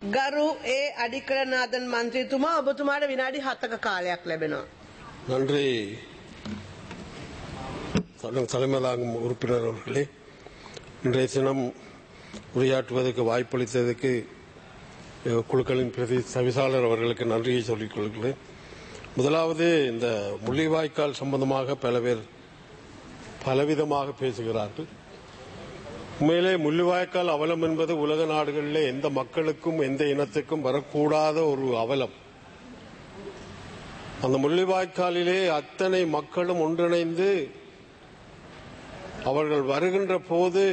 ගරු ඒ අඩිකරනාදන් මන්ත්‍රීතුමා ඔබතුමාට විනාඩි හතක කාලයක් ලැබෙනවා. நன்றி தலை- தலைமைதாங்கும் உறுப்பினர் அவர்களே இன்றைய தினம் உரையாற்றுவதற்கு வாய்ப்பளித்ததற்கு அஹ், குழுக்களின் பிரதி தவிசாளர் அவர்களுக்கு நன்றியை சொல்லிக் கொள்கிறேன் முதலாவது இந்த முள்ளிவாய்க்கால் சம்பந்தமாக பல பேர் பலவிதமாக பேசுகிறார்கள் உண்மையிலே முள்ளிவாய்க்கால் அவலம் என்பது உலக நாடுகளிலே எந்த மக்களுக்கும் எந்த இனத்துக்கும் வரக்கூடாத ஒரு அவலம் அந்த முள்ளிவாய்க்காலிலே அத்தனை மக்களும் ஒன்றிணைந்து அவர்கள் வருகின்ற போது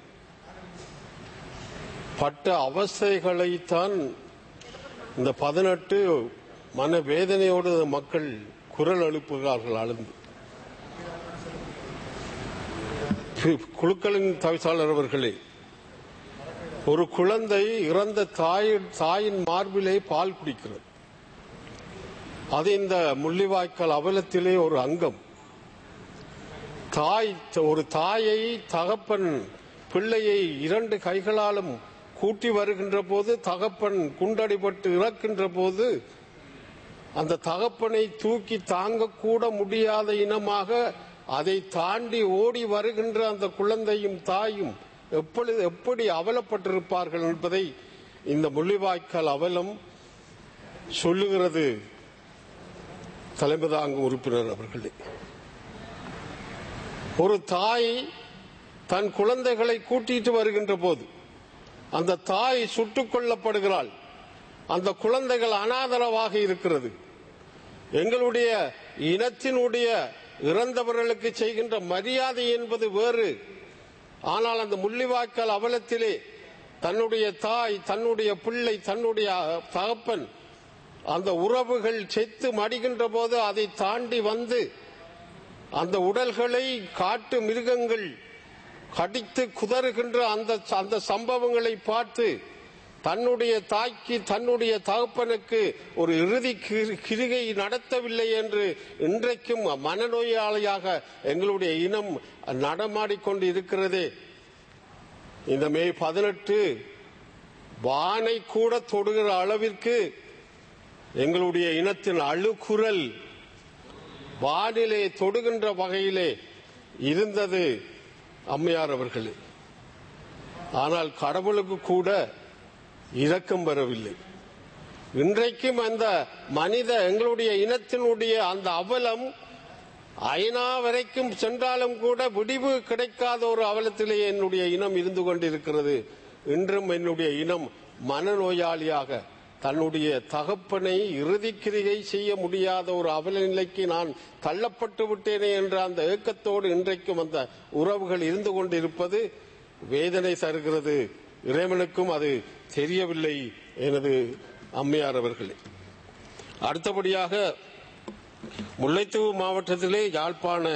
பட்ட அவஸ்தைகளைத்தான் இந்த பதினெட்டு மன வேதனையோடு மக்கள் குரல் எழுப்புகிறார்கள் அழுந்து பி- குழுக்களின் தவிசாளர் அவர்களே ஒரு குழந்தை இறந்த தாயின் தாயின் மார்பிலே பால் குடிக்கிறது அது இந்த முள்ளிவாய்க்கால் அவலத்திலே ஒரு அங்கம் தாய் ஒரு தாயை தகப்பன் பிள்ளையை இரண்டு கைகளாலும் கூட்டி வருகின்ற போது தகப்பன் குண்டடிபட்டு இறக்கின்ற போது அந்த தகப்பனை தூக்கி தாங்கக்கூட முடியாத இனமாக அதை தாண்டி ஓடி வருகின்ற அந்த குழந்தையும் தாயும் எப்படி எப்படி அவலப்பட்டிருப்பார்கள் என்பதை இந்த முள்ளிவாய்க்கால் அவலம் சொல்லுகிறது தலைமை தாங்கும் உறுப்பினர் அவர்களே ஒரு தாய் தன் குழந்தைகளை கூட்டிட்டு வருகின்ற போது அந்த தாய் சுட்டுக் கொல்லப்படுகிறாள் அந்த குழந்தைகள் அனாதரவாக இருக்கிறது எங்களுடைய இனத்தினுடைய இறந்தவர்களுக்கு செய்கின்ற மரியாதை என்பது வேறு ஆனால் அந்த முள்ளிவாய்க்கால் அவலத்திலே தன்னுடைய தாய் தன்னுடைய பிள்ளை தன்னுடைய தகப்பன் அந்த உறவுகள் செத்து மடிகின்ற போது அதை தாண்டி வந்து அந்த உடல்களை காட்டு மிருகங்கள் கடித்து குதறுகின்ற அந்த அந்த சம்பவங்களை பார்த்து தன்னுடைய தாய்க்கு தன்னுடைய தகப்பனுக்கு ஒரு இறுதி கிரி- கிரிகை நடத்தவில்லை என்று இன்றைக்கும் மனநோயாளியாக எங்களுடைய இனம் நடமாடிக்கொண்டு இருக்கிறதே இந்த மே பதினெட்டு வானை கூட தொடுகிற அளவிற்கு எங்களுடைய இனத்தின் அழுகுரல் வானிலே தொடுகின்ற வகையிலே இருந்தது அம்மையார் அவர்களே ஆனால் கடவுளுக்கு கூட இரக்கம் வரவில்லை இன்றைக்கும் அந்த மனித எங்களுடைய இனத்தினுடைய அந்த அவலம் ஐநா வரைக்கும் சென்றாலும் கூட விடிவு கிடைக்காத ஒரு அவலத்திலே என்னுடைய இனம் இருந்து கொண்டிருக்கிறது இன்றும் என்னுடைய இனம் மனநோயாளியாக தன்னுடைய தகப்பனை இறுதி கிரிகை செய்ய முடியாத ஒரு அவல நிலைக்கு நான் தள்ளப்பட்டு விட்டேனே என்ற அந்த ஏக்கத்தோடு இன்றைக்கும் அந்த உறவுகள் இருந்து கொண்டிருப்பது வேதனை தருகிறது இறைவனுக்கும் அது தெரியவில்லை எனது அம்மையார் அவர்களே அடுத்தபடியாக முல்லைத்தீவு மாவட்டத்திலே யாழ்ப்பாண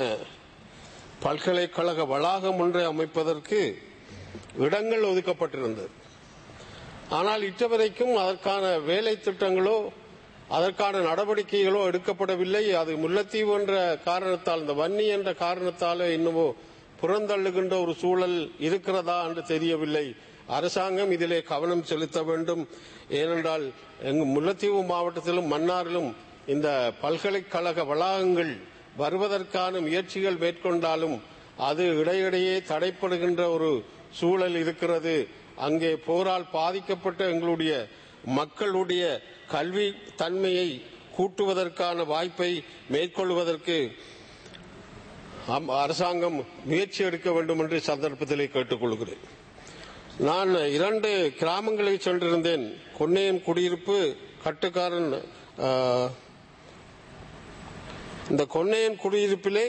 பல்கலைக்கழக வளாகம் ஒன்றை அமைப்பதற்கு இடங்கள் ஒதுக்கப்பட்டிருந்தது ஆனால் இற்றவரைக்கும் அதற்கான வேலை திட்டங்களோ அதற்கான நடவடிக்கைகளோ எடுக்கப்படவில்லை அது முல்லைத்தீவு என்ற காரணத்தால் இந்த வன்னி என்ற காரணத்தால இன்னமோ புறந்தள்ளுகின்ற ஒரு சூழல் இருக்கிறதா என்று தெரியவில்லை அரசாங்கம் இதிலே கவனம் செலுத்த வேண்டும் ஏனென்றால் எங்க முல்லைத்தீவு மாவட்டத்திலும் மன்னாரிலும் இந்த பல்கலைக்கழக வளாகங்கள் வருவதற்கான முயற்சிகள் மேற்கொண்டாலும் அது இடையிடையே தடைப்படுகின்ற ஒரு சூழல் இருக்கிறது அங்கே போரால் பாதிக்கப்பட்ட எங்களுடைய மக்களுடைய கல்வி தன்மையை கூட்டுவதற்கான வாய்ப்பை மேற்கொள்வதற்கு அம்- அரசாங்கம் முயற்சி எடுக்க வேண்டும் என்று சந்தர்ப்பத்திலே கேட்டுக்கொள்கிறேன் நான் இரண்டு கிராமங்களுக்கு சென்றிருந்தேன் கொன்னையன் குடியிருப்பு கட்டுக்காரன் ஆ, இந்த கொன்னையன் குடியிருப்பிலே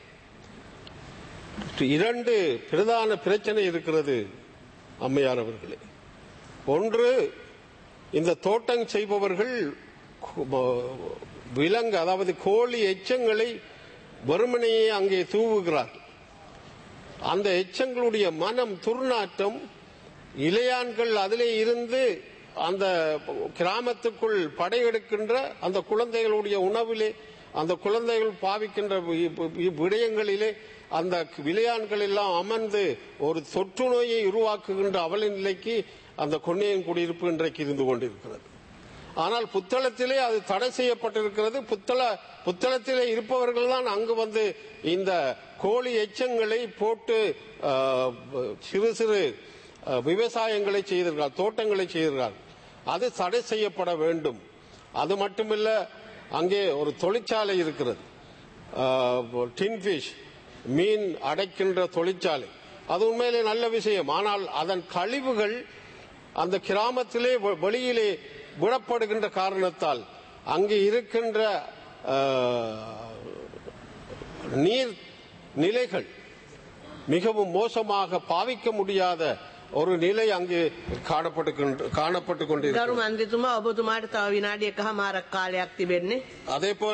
இரண்டு பிரதான பிரச்சனை இருக்கிறது அம்மையார் அவர்களே ஒன்று இந்த தோட்டம் செய்பவர்கள் கு- ம- விலங்கு அதாவது கோழி எச்சங்களை வெறுமனையே அங்கே தூவுகிறார் அந்த எச்சங்களுடைய மனம் துர்நாற்றம் இளையான்கள் அதிலே இருந்து அந்த கிராமத்துக்குள் படையெடுக்கின்ற அந்த குழந்தைகளுடைய உணவிலே அந்த குழந்தைகள் பாவிக்கின்ற வி- வி- விடயங்களிலே அந்த விளையான்கள் எல்லாம் அமர்ந்து ஒரு தொற்று நோயை உருவாக்குகின்ற அவல நிலைக்கு அந்த கொன்னையன் குடியிருப்பு இன்றைக்கு இருந்து கொண்டிருக்கிறது ஆனால் புத்தளத்திலே அது தடை செய்யப்பட்டிருக்கிறது புத்தள புத்தளத்திலே இருப்பவர்கள் தான் அங்கு வந்து இந்த கோழி எச்சங்களை போட்டு ஆஹ், சிறு சிறு ஆஹ், விவசாயங்களை செய்திருக்கிறார் தோட்டங்களை செய்திருக்கிறார் அது தடை செய்யப்பட வேண்டும் அது மட்டுமில்ல அங்கே ஒரு தொழிற்சாலை இருக்கிறது டின்ஃபிஷ் மீன் அடைக்கின்ற தொழிற்சாலை அது உண்மையிலே நல்ல விஷயம் ஆனால் அதன் கழிவுகள் அந்த கிராமத்திலே வெ- வெளியிலே விடப்படுகின்ற காரணத்தால் அங்கே இருக்கின்ற ஆஹ், நீர் நிலைகள் மிகவும் மோசமாக பாவிக்க முடியாத ஒரு நிலை அங்கு காணப்பட்டு காணப்பட்டு ගරු கொண்டிருக்கிறது මන්ත්‍රීතුමා ඔබතුමාට තව විනාඩි එකහමාරක් කාලයක් තිබෙන්නේ. அதே போல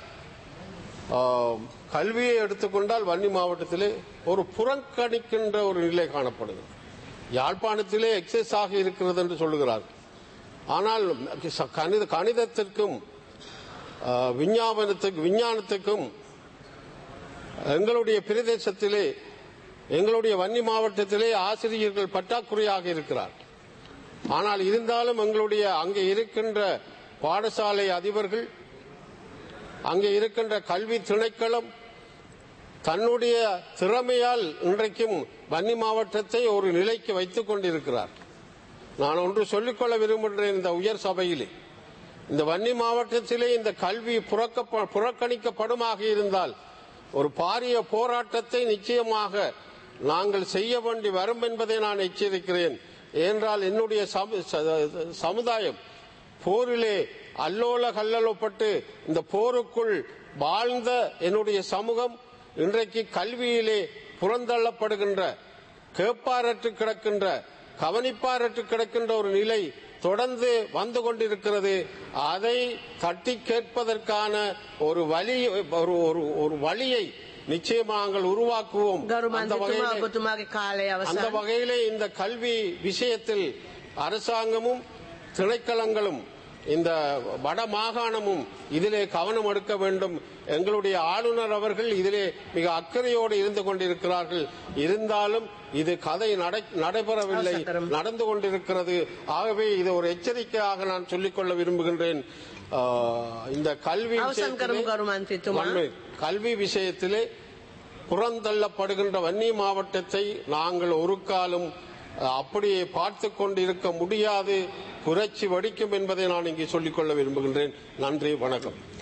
ஆஹ், கல்வியை எடுத்துக்கொண்டால் வன்னி மாவட்டத்திலே ஒரு புறக்கணிக்கின்ற ஒரு நிலை காணப்படுகிறது யாழ்ப்பாணத்திலே எக்ஸஸ் ஆக இருக்கிறது என்று சொல்லுகிறார் ஆனால் ச- கணித கணிதத்திற்கும் ஆஹ், விஞ்ஞாபனத்துக்கு விஞ்ஞானத்துக்கும் எங்களுடைய பிரதேசத்திலே எங்களுடைய வன்னி மாவட்டத்திலே ஆசிரியர்கள் பற்றாக்குறையாக இருக்கிறார் ஆனால் இருந்தாலும் எங்களுடைய அங்கே இருக்கின்ற பாடசாலை அதிபர்கள் அங்கே இருக்கின்ற கல்வி திணைக்களம் தன்னுடைய திறமையால் இன்றைக்கும் வன்னி மாவட்டத்தை ஒரு நிலைக்கு வைத்துக் கொண்டிருக்கிறார் நான் ஒன்று சொல்லிக்கொள்ள விரும்புகிறேன் இந்த உயர் சபையிலே இந்த வன்னி மாவட்டத்திலே இந்த கல்வி புறக்க புறக்கணிக்கப்படுமாக இருந்தால் ஒரு பாரிய போராட்டத்தை நிச்சயமாக நாங்கள் செய்ய வேண்டி வரும் என்பதை நான் எச்சரிக்கிறேன் ஏனென்றால் என்னுடைய சமு- ச- சமுதாயம் போரிலே அல்லோல கல்லலப்பட்டு இந்த போருக்குள் வாழ்ந்த என்னுடைய சமூகம் இன்றைக்கு கல்வியிலே புறந்தள்ளப்படுகின்ற கேட்பாரற்று கிடக்கின்ற கவனிப்பாரற்று கிடக்கின்ற ஒரு நிலை தொடர்ந்து வந்து கொண்டிருக்கிறது அதை தட்டி கேட்பதற்கான ஒரு வழி ஒரு ஒரு ஒரு வழியை நிச்சயமாக நாங்கள் உருவாக்குவோம் ගරු அந்த මන්ත්‍රීතුමා வகையிலே ඔබතුමාගේ කාලය அந்த අවසන්. வகையிலே இந்த கல்வி விஷயத்தில் அரசாங்கமும் திணைக்களங்களும் இந்த வட மாகாணமும் இதிலே கவனம் எடுக்க வேண்டும் எங்களுடைய ஆளுநர் அவர்கள் இதிலே மிக அக்கறையோடு இருந்து கொண்டிருக்கிறார்கள் இருந்தாலும் இது கதை நடை- நடைபெறவில்லை அவசரம். நடந்து கொண்டிருக்கிறது ஆகவே இது ஒரு எச்சரிக்கையாக நான் சொல்லிக்கொள்ள விரும்புகின்றேன் ஆஹ், இந்த கல்வி අවසන් කරමු விஷயத்திலே- ගරු මන්ත්‍රීතුමා. உண்மை. கல்வி விஷயத்திலே புறந்தள்ளப்படுகின்ற வன்னி மாவட்டத்தை நாங்கள் ஒரு காலம் அஹ், அப்படியே பார்த்து கொண்டிருக்க முடியாது புரட்சி வடிக்கும் என்பதை நான் இங்கே சொல்லிக்கொள்ள விரும்புகின்றேன் நன்றி வணக்கம்